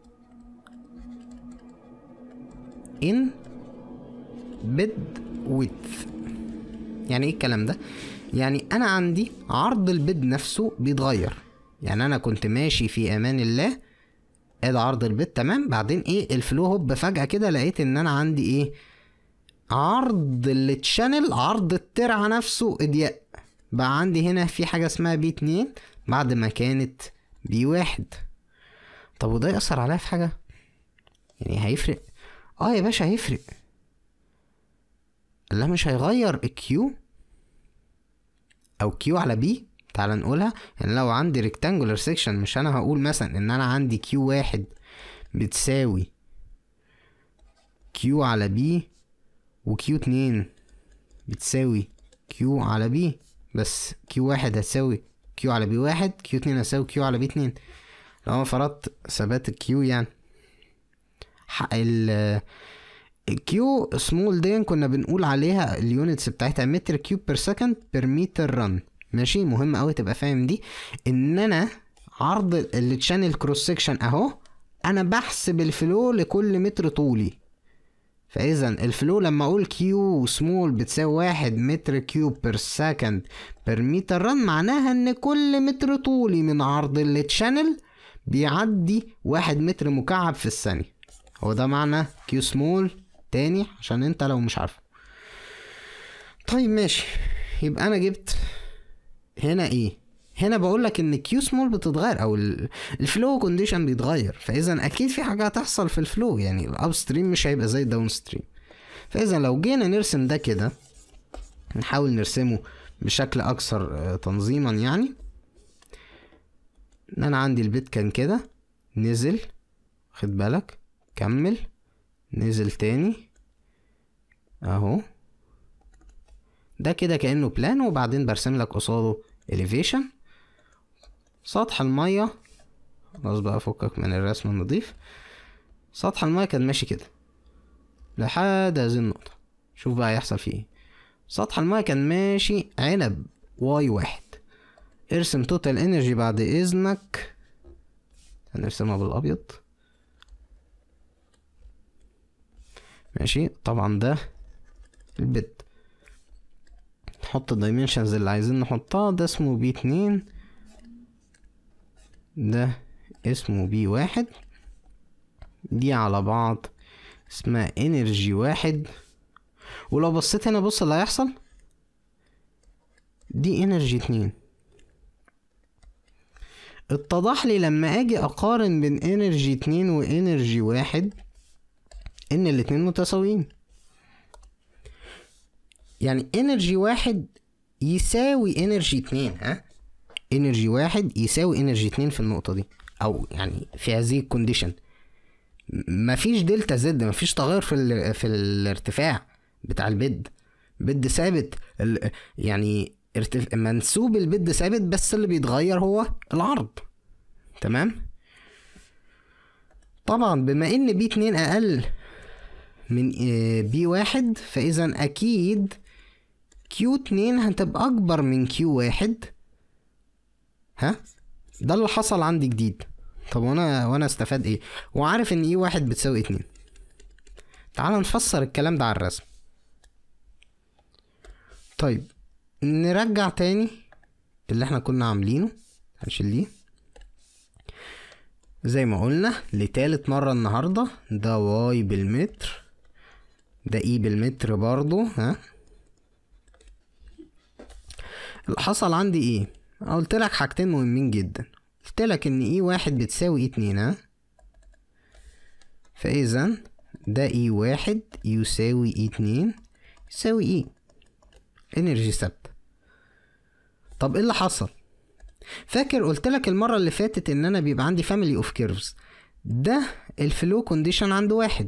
in bed width يعني ايه الكلام ده يعني انا عندي عرض البيد نفسه بيتغير يعني انا كنت ماشي في امان الله ادي عرض البيد تمام بعدين ايه الفلو هوب فجأة كده لقيت ان انا عندي ايه عرض التشانل عرض الترعة نفسه اضيق بقى عندي هنا في حاجة اسمها بي اتنين بعد ما كانت بي واحد طب وده يأثر عليا في حاجة يعني هيفرق اه يا باشا هيفرق لا مش هيغير الكيو او كيو على بي تعال نقولها يعني لو عندي ريكتانجولار سيكشن مش انا هقول مثلا ان انا عندي كيو واحد بتساوي كيو على بي وكيو اتنين بتساوي كيو على بي بس كيو واحد هتساوي كيو على بي واحد كيو اتنين هتساوي كيو على بي اتنين لو انا فرضت ثبات الكيو يعني حق ال الكيو سمول دي كنا بنقول عليها اليونتس بتاعتها متر كيوب بير سكند بير متر رن ماشي مهم قوي تبقى فاهم دي ان انا عرض التشانل كروس سكشن اهو انا بحسب الفلو لكل متر طولي فاذا الفلو لما اقول كيو سمول بتساوي واحد متر كيوب بير سكند بير متر رن معناها ان كل متر طولي من عرض التشانل بيعدي واحد متر مكعب في الثانية هو ده معنى كيو سمول تاني عشان انت لو مش عارفه طيب ماشي يبقى انا جبت هنا ايه هنا بقول لك ان كيو سمول بتتغير او ال- الفلو كونديشن بيتغير فاذا اكيد في حاجه هتحصل في الفلو يعني الاب ستريم مش هيبقى زي الداون ستريم فاذا لو جينا نرسم ده كده نحاول نرسمه بشكل اكثر آه، تنظيما يعني ان انا عندي البيت كان كده نزل خد بالك كمل نزل تاني اهو ده كده كأنه بلان وبعدين برسم لك قصاده elevation سطح المية خلاص بقى فكك من الرسم النظيف سطح المية كان ماشي كده لحد هذه النقطة شوف بقى هيحصل فيه ايه سطح المية كان ماشي عنب واي واحد ارسم توتال انرجي بعد اذنك هنرسمها بالابيض ماشي طبعا ده البت نحط الدايمنشنز اللي عايزين نحطها ده اسمه بي اتنين ده اسمه بي واحد دي على بعض اسمها انرجي واحد ولو بصيت هنا بص اللي هيحصل دي انرجي اتنين اتضح لي لما اجي اقارن بين انرجي اتنين وانرجي واحد ان الاتنين متساويين يعني انرجي واحد يساوي انرجي اتنين ها انرجي واحد يساوي انرجي اتنين في النقطة دي او يعني في هذه الكونديشن مفيش دلتا زد مفيش تغير في ال في الارتفاع بتاع البيد بيد ثابت ال يعني ارتف... منسوب البيد ثابت بس اللي بيتغير هو العرض تمام طبعا بما ان بي اتنين اقل من بي واحد فاذا اكيد كيو اتنين هتبقى اكبر من كيو واحد ها ده اللي حصل عندي جديد طب وانا وانا استفاد ايه وعارف ان اي واحد بتساوي اتنين تعال نفسر الكلام ده على الرسم طيب نرجع تاني اللي احنا كنا عاملينه هنشيل دي زي ما قلنا لتالت مرة النهاردة ده واي بالمتر ده اي بالمتر برضو ها اللي حصل عندي ايه أنا قلت لك حاجتين مهمين جدا قلت لك ان اي واحد بتساوي اي اتنين ها فاذا ده اي واحد يساوي اي اتنين يساوي اي انرجي ثابتة طب ايه اللي حصل فاكر قلت لك المره اللي فاتت ان انا بيبقى عندي فاميلي اوف كيرفز ده الفلو كونديشن عند واحد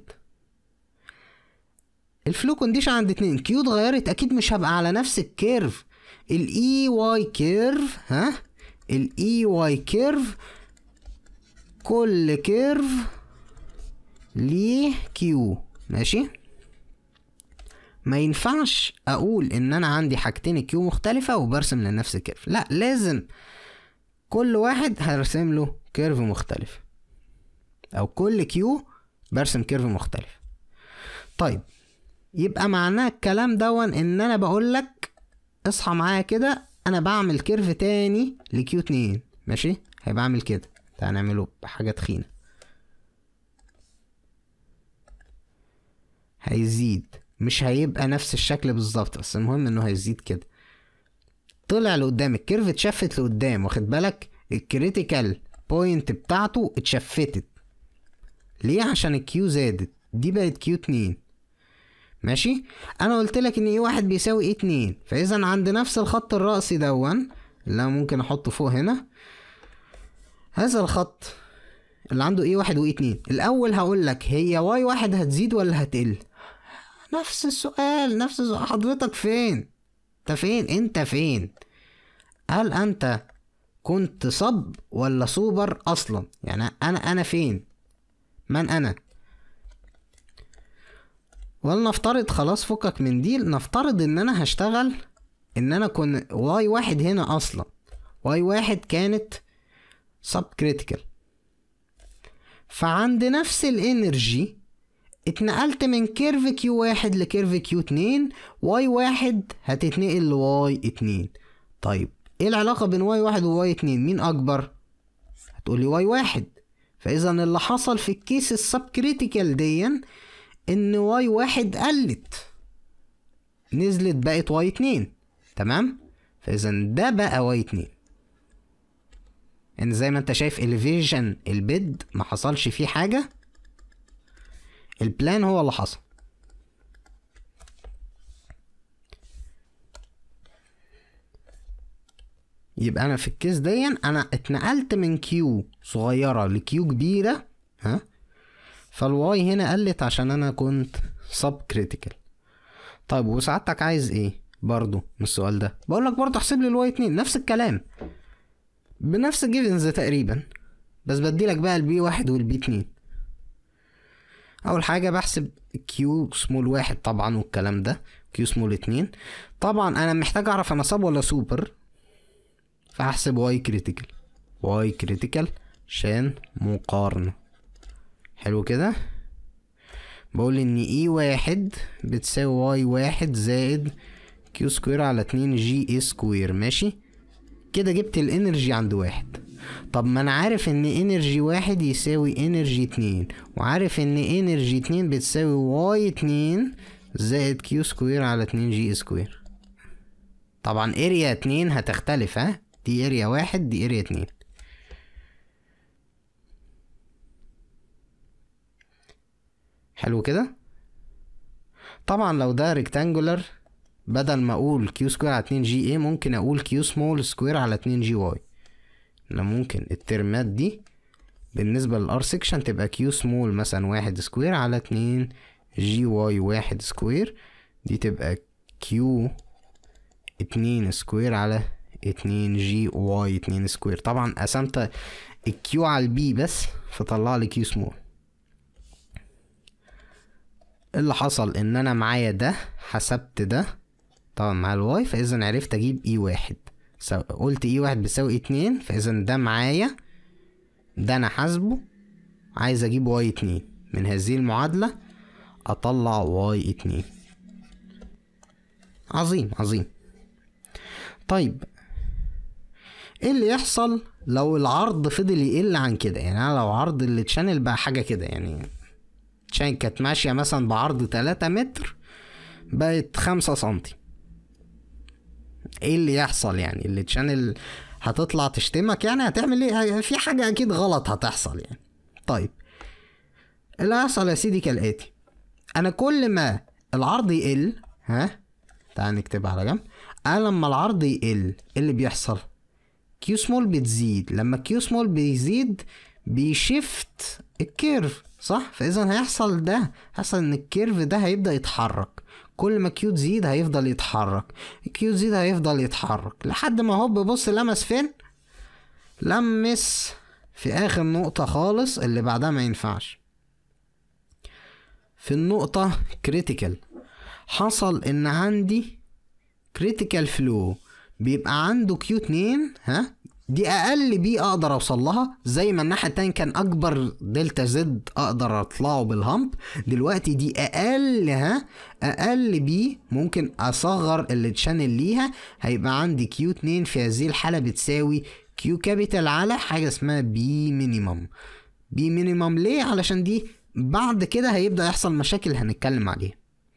الفلو كونديشن عند اتنين كيو اتغيرت اكيد مش هبقى على نفس الكيرف الاي واي كيرف ها الاي واي كيرف كل كيرف ليه كيو ماشي ما ينفعش اقول ان انا عندي حاجتين كيو مختلفة وبرسم لنفس الكيرف لا لازم كل واحد هرسم له كيرف مختلف او كل كيو برسم كيرف مختلف طيب يبقى معناه الكلام دون ان انا بقول لك اصحى معايا كده انا بعمل كيرف تاني لكيو اتنين ماشي هيبقى اعمل كده تعال نعمله بحاجة تخينة هيزيد مش هيبقى نفس الشكل بالظبط بس المهم انه هيزيد كده طلع لقدام الكيرف اتشفت لقدام واخد بالك الكريتيكال بوينت بتاعته اتشفتت ليه عشان الكيو زادت دي بقت كيو اتنين ماشي انا قلت لك ان اي واحد بيساوي اي اتنين فاذا عند نفس الخط الرأسي دون اللي انا ممكن احطه فوق هنا هذا الخط اللي عنده ايه واحد وايه اتنين الاول هقول لك هي واي واحد هتزيد ولا هتقل نفس السؤال نفس السؤال حضرتك فين انت فين انت فين هل انت كنت صب ولا سوبر اصلا يعني انا انا فين من انا ولنفترض خلاص فكك من دي نفترض ان انا هشتغل ان انا كن واي واحد هنا اصلا واي واحد كانت سب كريتيكال فعند نفس الانرجي اتنقلت من كيرف كيو واحد لكيرف كيو اتنين واي واحد هتتنقل لواي اتنين طيب ايه العلاقة بين واي واحد وواي اتنين مين اكبر هتقولي واي واحد فاذا اللي حصل في الكيس السب كريتيكال ديا ان واي واحد قلت نزلت بقت واي اتنين تمام فاذا ده بقى واي اتنين ان زي ما انت شايف الفيجن البيد ما حصلش فيه حاجة البلان هو اللي حصل يبقى انا في الكيس دي انا اتنقلت من كيو صغيرة لكيو كبيرة ها فالواي هنا قلت عشان انا كنت سب كريتيكال طيب وسعادتك عايز ايه برضو من السؤال ده بقول لك برضو احسب لي الواي اتنين نفس الكلام بنفس الجيفنز تقريبا بس بديلك بقى البي واحد والبي اتنين اول حاجة بحسب كيو سمول واحد طبعا والكلام ده كيو سمول اتنين طبعا انا محتاج اعرف انا سب ولا سوبر فهحسب واي كريتيكال واي كريتيكال عشان مقارنة حلو كده بقول ان اي واحد بتساوي واي واحد زائد كيو سكوير على اتنين جي اي سكوير ماشي كده جبت الانرجي عند واحد طب ما انا عارف ان انرجي واحد يساوي انرجي اتنين وعارف ان انرجي اتنين بتساوي واي اتنين زائد كيو سكوير على اتنين جي سكوير طبعا اريا اتنين هتختلف ها دي اريا واحد دي اريا اتنين حلو كده طبعا لو ده ريكتانجولر بدل ما اقول كيو سكوير على 2 جي ايه ممكن اقول كيو سمول سكوير على 2 جي واي انا ممكن الترمات دي بالنسبة للار سيكشن تبقى كيو سمول مثلا واحد سكوير على اتنين جي واي واحد سكوير دي تبقى كيو اتنين سكوير على اتنين جي واي اتنين سكوير طبعا قسمت الكيو على البي بس فطلع لي كيو سمول اللي حصل ان انا معايا ده حسبت ده طبعا مع الواي فاذا عرفت اجيب اي واحد سو... قلت اي واحد بيساوي اتنين فاذا ده معايا ده انا حاسبه عايز اجيب واي اتنين من هذه المعادلة اطلع واي اتنين عظيم عظيم طيب ايه اللي يحصل لو العرض فضل يقل عن كده يعني انا لو عرض التشانل بقى حاجة كده يعني التشانل كانت ماشية مثلا بعرض تلاتة متر بقت خمسة سنتي ايه اللي يحصل يعني اللي تشانل هتطلع تشتمك يعني هتعمل ايه في حاجة اكيد غلط هتحصل يعني طيب اللي هيحصل يا سيدي كالاتي انا كل ما العرض يقل ها تعال نكتبها على جنب انا لما العرض يقل ايه اللي بيحصل كيو سمول بتزيد لما كيو سمول بيزيد بيشفت الكيرف صح فاذا هيحصل ده هيحصل ان الكيرف ده هيبدا يتحرك كل ما كيو تزيد هيفضل يتحرك كيو تزيد هيفضل يتحرك لحد ما هوب بص لمس فين لمس في اخر نقطة خالص اللي بعدها ما ينفعش في النقطة كريتيكال حصل ان عندي كريتيكال فلو بيبقى عنده كيو 2 ها دي اقل بي اقدر اوصل لها زي ما الناحيه التانية كان اكبر دلتا زد اقدر اطلعه بالهامب دلوقتي دي اقل ها اقل بي ممكن اصغر التشانل ليها هيبقى عندي كيو 2 في هذه الحاله بتساوي كيو كابيتال على حاجه اسمها بي مينيمم بي مينيمم ليه علشان دي بعد كده هيبدا يحصل مشاكل هنتكلم عليها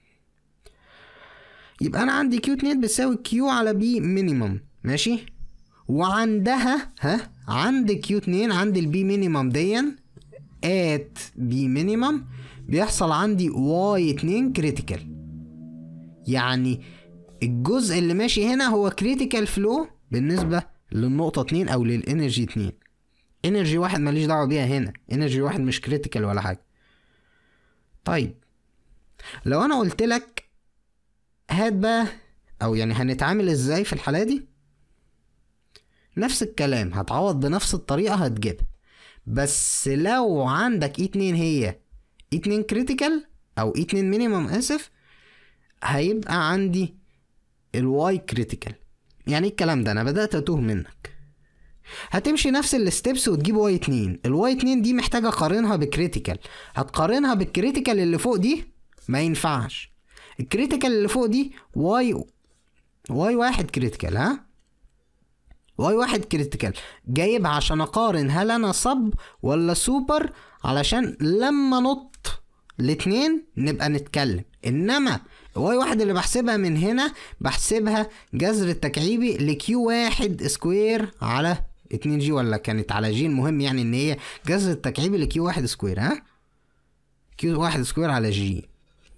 يبقى انا عندي كيو 2 بتساوي كيو على بي مينيمم ماشي وعندها ها عند كيو 2 عند البي مينيمم ديا ات بي مينيمم بيحصل عندي واي 2 كريتيكال يعني الجزء اللي ماشي هنا هو كريتيكال فلو بالنسبة للنقطة 2 او للانرجي 2 انرجي واحد ماليش دعوة بيها هنا انرجي واحد مش كريتيكال ولا حاجة طيب لو انا قلت لك هات بقى او يعني هنتعامل ازاي في الحالة دي نفس الكلام هتعوض بنفس الطريقة هتجيبها بس لو عندك اي 2 هي اي 2 كريتيكال او اي 2 مينيمم اسف هيبقى عندي الواي كريتيكال يعني ايه الكلام ده انا بدأت اتوه منك هتمشي نفس الستبس وتجيب واي 2 الواي 2 دي محتاجة اقارنها بكريتيكال هتقارنها بالكريتيكال اللي فوق دي ما ينفعش الكريتيكال اللي فوق دي واي واي واحد كريتيكال ها واي واحد كريتيكال جايب عشان اقارن هل انا صب ولا سوبر علشان لما نط الاتنين نبقى نتكلم انما واي واحد اللي بحسبها من هنا بحسبها جذر التكعيبي لكيو واحد سكوير على اتنين جي ولا كانت على جي المهم يعني ان هي جذر التكعيبي لكيو واحد سكوير ها كيو واحد سكوير على جي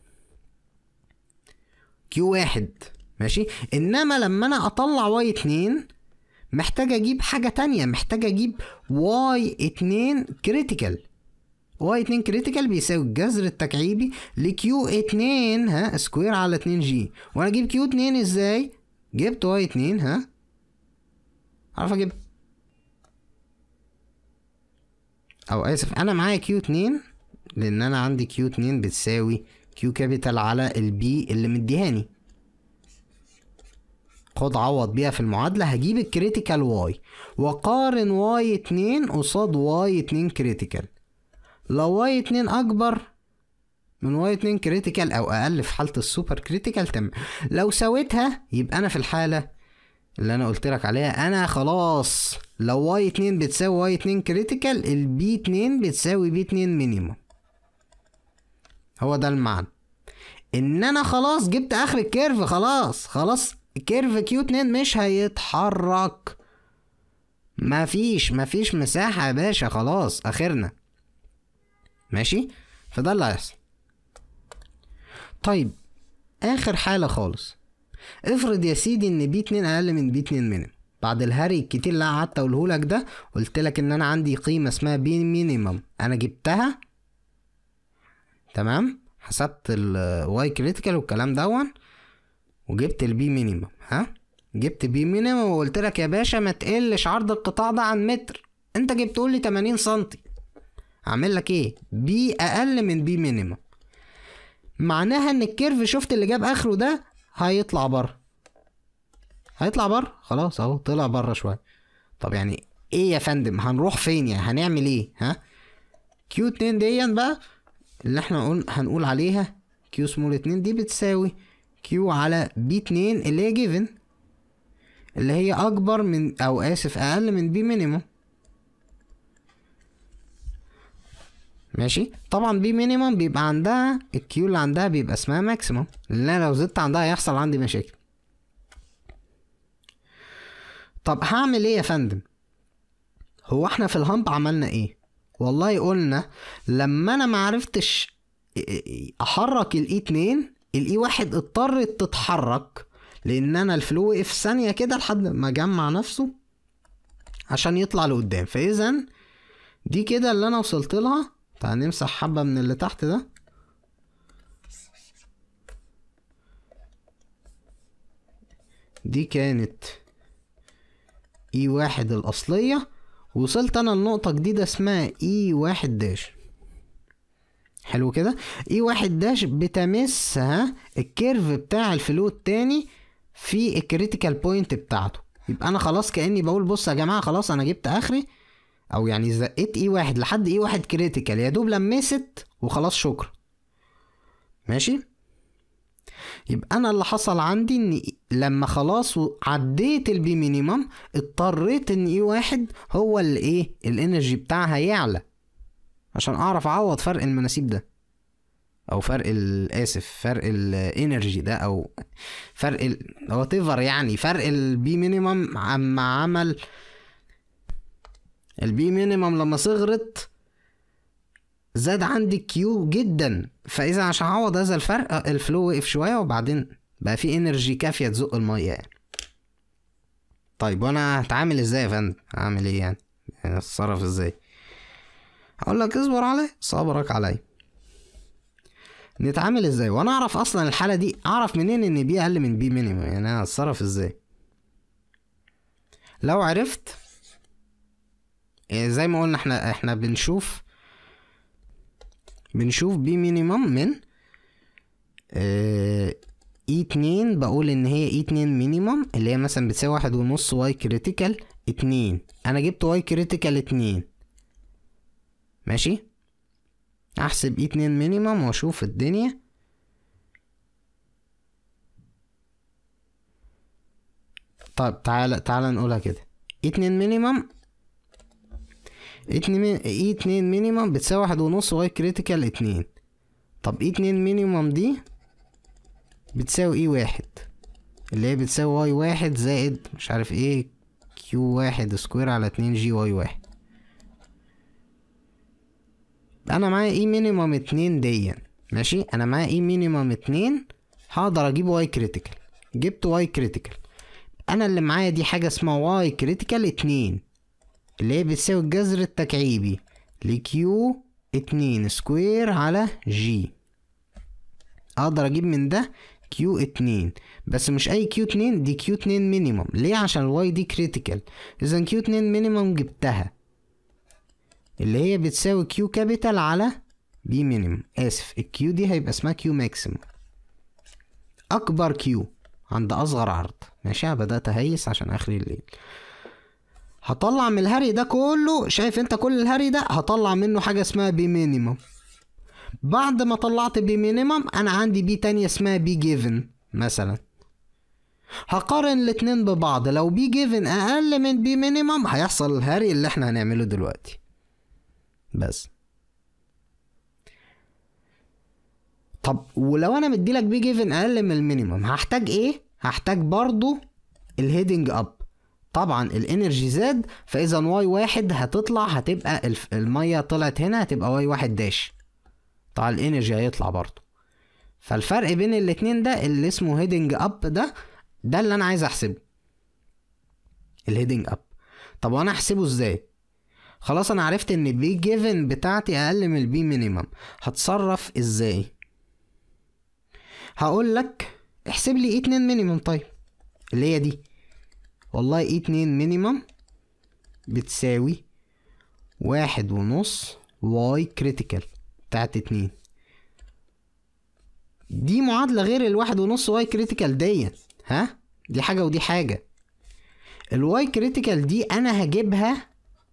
كيو واحد ماشي انما لما انا اطلع واي اتنين محتاج اجيب حاجة تانية محتاج اجيب واي اتنين كريتيكال واي اتنين كريتيكال بيساوي الجذر التكعيبي لكيو اتنين ها سكوير على اتنين جي وانا اجيب كيو اتنين ازاي جبت واي اتنين ها عارف اجيبها او اسف انا معايا كيو اتنين لان انا عندي كيو اتنين بتساوي كيو كابيتال على البي اللي مديهاني خد عوض بيها في المعادلة هجيب الكريتيكال واي وقارن واي اتنين قصاد واي اتنين كريتيكال لو واي اتنين اكبر من واي اتنين كريتيكال او اقل في حالة السوبر كريتيكال تمام لو سويتها يبقى انا في الحالة اللي انا قلت لك عليها انا خلاص لو واي اتنين بتساوي واي اتنين كريتيكال البي اتنين بتساوي بي اتنين مينيموم هو ده المعنى ان انا خلاص جبت اخر الكيرف خلاص خلاص كيرف كيو 2 مش هيتحرك مفيش مفيش مساحة يا باشا خلاص اخرنا ماشي فده اللي هيحصل طيب اخر حالة خالص افرض يا سيدي ان بي 2 اقل من بي 2 مينيمم بعد الهري الكتير اللي أنا قعدت اقوله لك ده قلت لك ان انا عندي قيمة اسمها بي مينيمم انا جبتها تمام حسبت الواي كريتيكال والكلام دون وجبت البي مينيمم ها جبت بي مينيمم وقلت لك يا باشا ما تقلش عرض القطاع ده عن متر انت جبت لي 80 سنتي اعمل لك ايه بي اقل من بي مينيمم معناها ان الكيرف شفت اللي جاب اخره ده هيطلع بره هيطلع بره خلاص اهو طلع بره شويه طب يعني ايه يا فندم هنروح فين يعني هنعمل ايه ها كيو 2 دي بقى اللي احنا قول هنقول عليها كيو سمول 2 دي بتساوي كيو على بي 2 اللي هي جيفن اللي هي اكبر من او اسف اقل من بي مينيموم ماشي طبعا بي مينيموم بيبقى عندها الكيو اللي عندها بيبقى اسمها ماكسيموم لان انا لو زدت عندها هيحصل عندي مشاكل طب هعمل ايه يا فندم هو احنا في الهامب عملنا ايه والله قلنا لما انا معرفتش احرك الاي 2 الاي واحد اضطرت تتحرك لان انا الفلو وقف ثانيه كده لحد ما جمع نفسه عشان يطلع لقدام فاذا دي كده اللي انا وصلت لها تعال نمسح حبة من اللي تحت ده دي كانت اي واحد الاصلية وصلت انا لنقطة جديدة اسمها اي واحد داش حلو كده اي واحد داش بتمس ها الكيرف بتاع الفلو التاني في الكريتيكال بوينت بتاعته يبقى انا خلاص كاني بقول بص يا جماعه خلاص انا جبت اخري او يعني زقيت اي واحد لحد اي واحد كريتيكال يا دوب لمست وخلاص شكرا ماشي يبقى انا اللي حصل عندي ان لما خلاص عديت البي مينيمم اضطريت ان اي واحد هو اللي ايه الانرجي بتاعها يعلى عشان اعرف اعوض فرق المناسيب ده او فرق الاسف فرق الانرجي ده او فرق وات يعني فرق البي مينيمم عما عمل البي مينيمم لما صغرت زاد عندي كيو جدا فاذا عشان اعوض هذا الفرق الفلو وقف شويه وبعدين بقى في انرجي كافيه تزق الميه يعني طيب وانا هتعامل ازاي يا فندم هعمل ايه يعني اتصرف ازاي اقول لك اصبر علي صبرك علي نتعامل ازاي وانا اعرف اصلا الحاله دي اعرف منين ان بي اقل من بي مينيمم يعني انا هتصرف ازاي لو عرفت يعني زي ما قلنا احنا احنا بنشوف بنشوف بي مينيمم من اه اي اتنين بقول ان هي اي اتنين مينيمم اللي هي مثلا بتساوي واحد ونص واي كريتيكال اتنين انا جبت واي كريتيكال اتنين ماشي احسب اي اتنين مينيمم واشوف الدنيا طيب تعالى تعالى نقولها كده اي اتنين مينيمم اتنين اي اتنين مينيمم بتساوي واحد ونص واي كريتيكال اتنين طب اي اتنين مينيمم دي بتساوي اي واحد اللي هي بتساوي واي واحد زائد مش عارف ايه كيو واحد سكوير على اتنين جي واي واحد انا معايا اي مينيمم اتنين ديا ماشي انا معايا اي مينيمم اتنين هقدر اجيب واي كريتيكال جبت واي كريتيكال انا اللي معايا دي حاجه اسمها واي كريتيكال اتنين اللي هي بتساوي الجذر التكعيبي لكيو اتنين سكوير على جي اقدر اجيب من ده كيو اتنين بس مش اي كيو اتنين دي كيو اتنين مينيمم ليه عشان الواي دي كريتيكال اذا كيو اتنين مينيمم جبتها اللي هي بتساوي كيو كابيتال على بي مينيمم اسف الكيو دي هيبقى اسمها كيو ماكسيمم اكبر كيو عند اصغر عرض ماشي بدات اهيس عشان اخر الليل هطلع من الهري ده كله شايف انت كل الهري ده هطلع منه حاجه اسمها بي مينيمم بعد ما طلعت بي مينيمم انا عندي بي تانية اسمها بي جيفن مثلا هقارن الاتنين ببعض لو بي جيفن اقل من بي مينيمم هيحصل الهري اللي احنا هنعمله دلوقتي بس طب ولو انا مديلك بي جيفن اقل من المينيمم هحتاج ايه هحتاج برضو الهيدنج اب طبعا الانرجي زاد فاذا واي واحد هتطلع هتبقى الميه طلعت هنا هتبقى واي واحد داش طبعا الانرجي هيطلع برضو فالفرق بين الاتنين ده اللي اسمه هيدنج اب ده ده اللي انا عايز احسبه الهيدنج اب طب وانا احسبه ازاي خلاص انا عرفت ان البي جيفن بتاعتي اقل من البي مينيمم هتصرف ازاي هقول لك احسب لي اي اتنين مينيمم طيب اللي هي دي والله اي اتنين مينيمم بتساوي واحد ونص واي كريتيكال بتاعت اتنين دي معادلة غير الواحد ونص واي كريتيكال دي ها دي حاجة ودي حاجة الواي كريتيكال دي انا هجيبها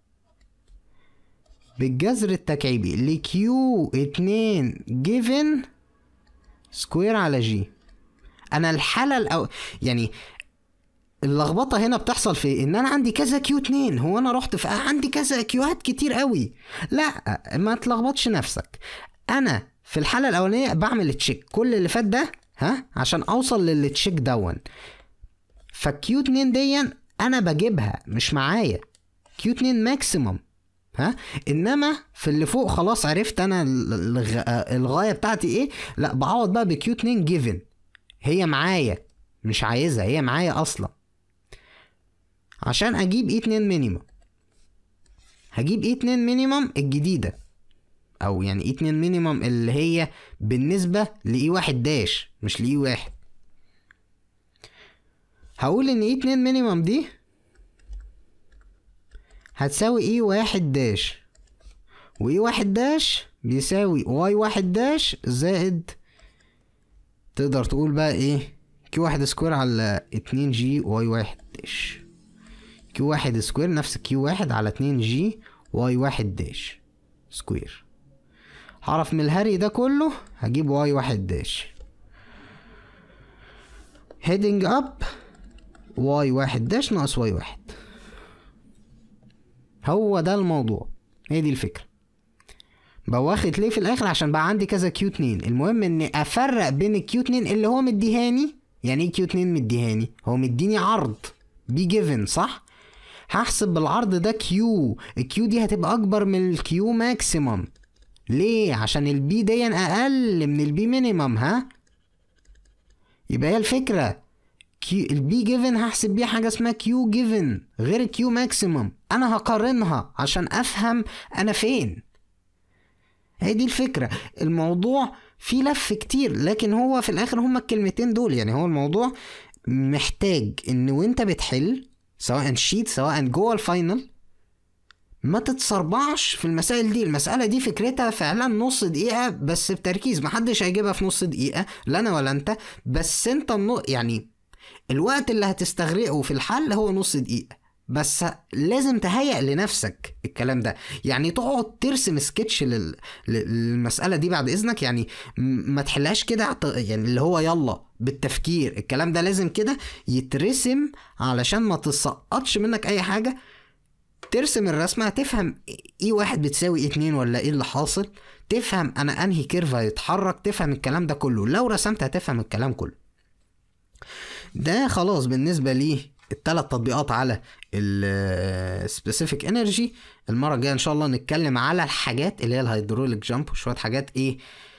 بالجذر التكعيبي لكيو اتنين جيفن سكوير على جي انا الحالة الأو... يعني اللخبطه هنا بتحصل في ان انا عندي كذا كيو اتنين هو انا رحت في عندي كذا كيوهات كتير قوي لا ما تلخبطش نفسك انا في الحاله الاولانيه بعمل تشيك كل اللي فات ده ها عشان اوصل للتشيك دون فالكيو اتنين دي انا بجيبها مش معايا كيو اتنين ماكسيمم ها انما في اللي فوق خلاص عرفت انا الغايه بتاعتي ايه لا بعوض بقى بكيو اتنين جيفن هي معايا مش عايزها هي معايا اصلا عشان اجيب اي اتنين مينيمم هجيب اي 2 مينيمم الجديده او يعني اي 2 مينيمم اللي هي بالنسبه لاي واحد داش مش لاي واحد هقول ان اي 2 مينيمم دي هتساوي اي واحد داش واي واحد داش بيساوي واي واحد داش زائد تقدر تقول بقى ايه كيو واحد سكوير على اتنين جي واي واحد داش كيو واحد سكوير نفس كيو واحد على اتنين جي واي واحد داش سكوير هعرف من الهري ده كله هجيب واي واحد داش هيدنج اب واي واحد داش ناقص واي واحد هو ده الموضوع هي دي الفكرة بواخد ليه في الاخر عشان بقى عندي كذا كيو 2 المهم اني افرق بين الكيو 2 اللي هو مديهاني يعني ايه كيو 2 مديهاني هو مديني عرض بي جيفن صح هحسب بالعرض ده كيو الكيو دي هتبقى اكبر من الكيو ماكسيمم ليه عشان البي دي اقل من البي مينيمم ها يبقى هي الفكره كيو البي جيفن هحسب بيها حاجه اسمها كيو جيفن غير الكيو ماكسيمم انا هقارنها عشان افهم انا فين هي دي الفكره الموضوع فيه لف كتير لكن هو في الاخر هما الكلمتين دول يعني هو الموضوع محتاج ان وانت بتحل سواء شيت سواء جوه الفاينل ما تتصربعش في المسائل دي المسألة دي فكرتها فعلا نص دقيقة بس بتركيز محدش هيجيبها في نص دقيقة لا أنا ولا أنت بس أنت النو... يعني الوقت اللي هتستغرقه في الحل هو نص دقيقة بس لازم تهيأ لنفسك الكلام ده يعني تقعد ترسم سكتش لل... للمسألة دي بعد إذنك يعني ما تحلهاش كده يعني اللي هو يلا بالتفكير الكلام ده لازم كده يترسم علشان ما تسقطش منك أي حاجة ترسم الرسمة تفهم ايه واحد بتساوي اتنين ولا ايه اللي حاصل تفهم انا انهي كيرف هيتحرك تفهم الكلام ده كله لو رسمت هتفهم الكلام كله ده خلاص بالنسبة لي التلات تطبيقات على السبيسيفيك انرجي المرة الجاية ان شاء الله نتكلم على الحاجات اللي هي الهيدروليك جامب وشوية حاجات ايه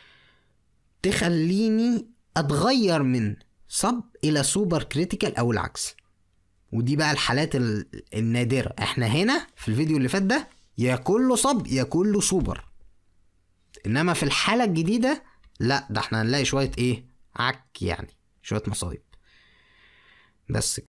تخليني اتغير من سب الى سوبر كريتيكال او العكس ودي بقى الحالات النادرة احنا هنا في الفيديو اللي فات ده يا كله صب يا كله سوبر انما في الحالة الجديدة لا ده احنا هنلاقي شوية ايه عك يعني شوية مصايب بس